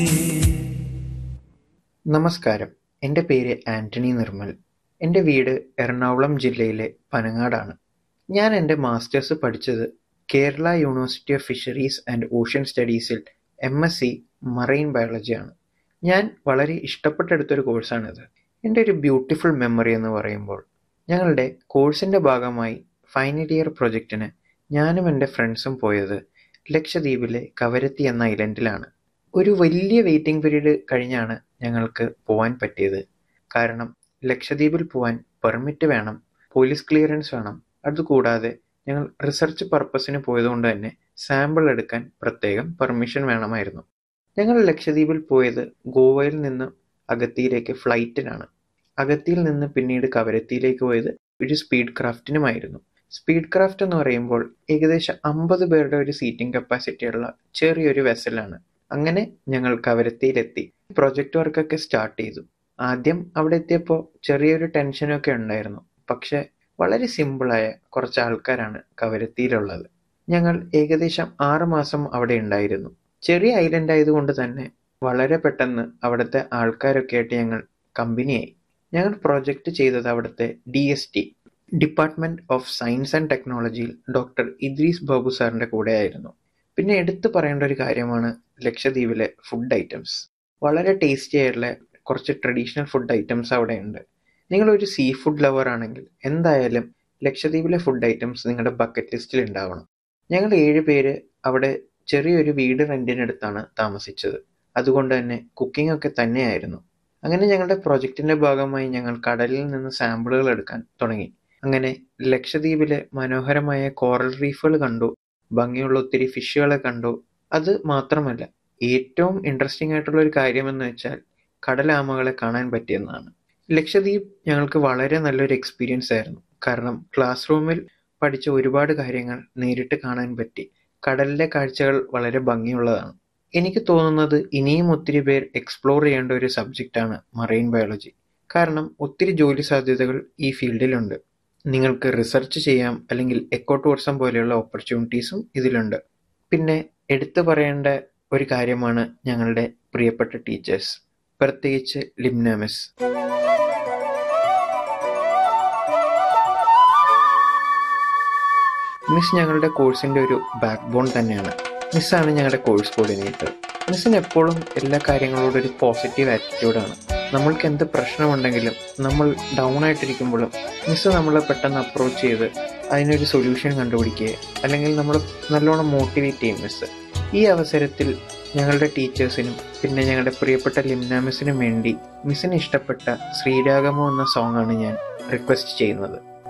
നമസ്കാരം എൻ്റെ പേര് ആൻ്റണി നിർമ്മൽ എൻ്റെ വീട് എറണാകുളം ജില്ലയിലെ പനങ്ങാടാണ് ഞാൻ എൻ്റെ മാസ്റ്റേഴ്സ് പഠിച്ചത് Kerala University of Fisheries and Ocean സ്റ്റഡീസിൽ എം എസ് സി മറൈൻ ബയോളജിയാണ് ഞാൻ വളരെ ഇഷ്ടപ്പെട്ടെടുത്തൊരു കോഴ്സാണിത് എൻ്റെ ഒരു ബ്യൂട്ടിഫുൾ മെമ്മറി എന്ന് പറയുമ്പോൾ ഞങ്ങളുടെ കോഴ്സിൻ്റെ ഭാഗമായി ഫൈനൽ ഇയർ പ്രൊജക്റ്റിന് ഞാനും എൻ്റെ ഫ്രണ്ട്സും പോയത് ലക്ഷദ്വീപിലെ കവരത്തി എന്ന ഐലൻഡിലാണ് ഒരു വലിയ വെയിറ്റിംഗ് പീരീഡ് കഴിഞ്ഞാണ് ഞങ്ങൾക്ക് പോവാൻ പറ്റിയത് കാരണം ലക്ഷദ്വീപിൽ പോവാൻ പെർമിറ്റ് വേണം പോലീസ് ക്ലിയറൻസ് വേണം അതുകൂടാതെ ഞങ്ങൾ റിസർച്ച് പർപ്പസിന് പോയതുകൊണ്ട് തന്നെ സാമ്പിൾ എടുക്കാൻ പ്രത്യേകം പെർമിഷൻ വേണമായിരുന്നു ഞങ്ങൾ ലക്ഷദ്വീപിൽ പോയത് ഗോവയിൽ നിന്ന് അഗത്തിയിലേക്ക് ഫ്ലൈറ്റിനാണ് അഗത്തിയിൽ നിന്ന് പിന്നീട് കവരത്തിയിലേക്ക് പോയത് ഒരു സ്പീഡ് ക്രാഫ്റ്റിനുമായിരുന്നു സ്പീഡ് ക്രാഫ്റ്റ് എന്ന് പറയുമ്പോൾ ഏകദേശം അമ്പത് പേരുടെ ഒരു സീറ്റിംഗ് കപ്പാസിറ്റി ഉള്ള ചെറിയൊരു വെസലാണ് അങ്ങനെ ഞങ്ങൾ കവരത്തിയിലെത്തി പ്രൊജക്റ്റ് വർക്കൊക്കെ സ്റ്റാർട്ട് ചെയ്തു ആദ്യം അവിടെ എത്തിയപ്പോൾ ചെറിയൊരു ടെൻഷനൊക്കെ ഉണ്ടായിരുന്നു പക്ഷെ വളരെ സിമ്പിളായ കുറച്ച് ആൾക്കാരാണ് കവരത്തിയിലുള്ളത് ഞങ്ങൾ ഏകദേശം ആറ് മാസം അവിടെ ഉണ്ടായിരുന്നു ചെറിയ ഐലൻഡ് ആയതുകൊണ്ട് തന്നെ വളരെ പെട്ടെന്ന് അവിടുത്തെ ആൾക്കാരൊക്കെ ആയിട്ട് ഞങ്ങൾ കമ്പനിയായി ഞങ്ങൾ പ്രൊജക്റ്റ് ചെയ്തത് അവിടുത്തെ D S T Department of Science and ടെക്നോളജിയിൽ ഡോക്ടർ ഇദ്രീസ് ബാബു സാറിന്റെ കൂടെ ആയിരുന്നു പിന്നെ എടുത്തു പറയേണ്ട ഒരു കാര്യമാണ് ലക്ഷദ്വീപിലെ ഫുഡ് ഐറ്റംസ് വളരെ ടേസ്റ്റി ആയിട്ടുള്ള കുറച്ച് ട്രഡീഷണൽ ഫുഡ് ഐറ്റംസ് അവിടെ ഉണ്ട് നിങ്ങൾ ഒരു സീ ഫുഡ് ലവർ ആണെങ്കിൽ എന്തായാലും ലക്ഷദ്വീപിലെ ഫുഡ് ഐറ്റംസ് നിങ്ങളുടെ ബക്കറ്റ് ലിസ്റ്റിൽ ഉണ്ടാവണം ഞങ്ങൾ ഏഴ് പേര് അവിടെ ചെറിയൊരു വീട് റെന്റിനെടുത്താണ് താമസിച്ചത് അതുകൊണ്ട് തന്നെ കുക്കിംഗ് ഒക്കെ തന്നെയായിരുന്നു അങ്ങനെ ഞങ്ങളുടെ പ്രൊജക്റ്റിന്റെ ഭാഗമായി ഞങ്ങൾ കടലിൽ നിന്ന് സാമ്പിളുകൾ എടുക്കാൻ തുടങ്ങി അങ്ങനെ ലക്ഷദ്വീപിലെ മനോഹരമായ കോറൽ റീഫുകൾ കണ്ടു ഭംഗിയുള്ള ഒത്തിരി ഫിഷുകളെ കണ്ടു അത് മാത്രമല്ല ഏറ്റവും ഇൻട്രസ്റ്റിംഗ് ആയിട്ടുള്ള ഒരു കാര്യമെന്ന് വെച്ചാൽ കടലാമകളെ കാണാൻ പറ്റിയെന്നാണ് ലക്ഷദ്വീപ് ഞങ്ങൾക്ക് വളരെ നല്ലൊരു എക്സ്പീരിയൻസ് ആയിരുന്നു കാരണം ക്ലാസ് റൂമിൽ പഠിച്ച ഒരുപാട് കാര്യങ്ങൾ നേരിട്ട് കാണാൻ പറ്റി കടലിലെ കാഴ്ചകൾ വളരെ ഭംഗിയുള്ളതാണ് എനിക്ക് തോന്നുന്നത് ഇനിയും ഒത്തിരി പേർ എക്സ്പ്ലോർ ചെയ്യേണ്ട ഒരു സബ്ജക്റ്റാണ് മറൈൻ ബയോളജി കാരണം ഒത്തിരി ജോലി സാധ്യതകൾ ഈ ഫീൽഡിലുണ്ട് നിങ്ങൾക്ക് റിസർച്ച് ചെയ്യാം അല്ലെങ്കിൽ എക്കോ ടൂറിസം പോലെയുള്ള ഓപ്പർച്യൂണിറ്റീസും ഇതിലുണ്ട് പിന്നെ എടുത്തു പറയേണ്ട ഒരു കാര്യമാണ് ഞങ്ങളുടെ പ്രിയപ്പെട്ട ടീച്ചേഴ്സ് പ്രത്യേകിച്ച് ലിംന മിസ് മിസ് ഞങ്ങളുടെ കോഴ്സിന്റെ ഒരു ബാക്ക് ബോൺ തന്നെയാണ് മിസ്സാണ് ഞങ്ങളുടെ കോഴ്സ് കോർഡിനേറ്റർ മിസ്സിന് എപ്പോഴും എല്ലാ കാര്യങ്ങളോടും ഒരു പോസിറ്റീവ് ആറ്റിറ്റ്യൂഡാണ് നമ്മൾക്ക് എന്ത് പ്രശ്നമുണ്ടെങ്കിലും നമ്മൾ ഡൗൺ ആയിട്ടിരിക്കുമ്പോഴും മിസ്സ് നമ്മളെ പെട്ടെന്ന് അപ്രോച്ച് ചെയ്ത് അതിനൊരു സൊല്യൂഷൻ കണ്ടുപിടിക്കുക അല്ലെങ്കിൽ നമ്മൾ നല്ലോണം മോട്ടിവേറ്റ് ചെയ്യും മിസ്സ് ഈ അവസരത്തിൽ ഞങ്ങളുടെ ടീച്ചേഴ്സിനും പിന്നെ ഞങ്ങളുടെ പ്രിയപ്പെട്ട ലിംന മിസ്സിനും വേണ്ടി മിസ്സിന് ഇഷ്ടപ്പെട്ട ശ്രീരാഗമോ എന്ന സോങ് ആണ് ഞാൻ റിക്വസ്റ്റ് ചെയ്യുന്നത്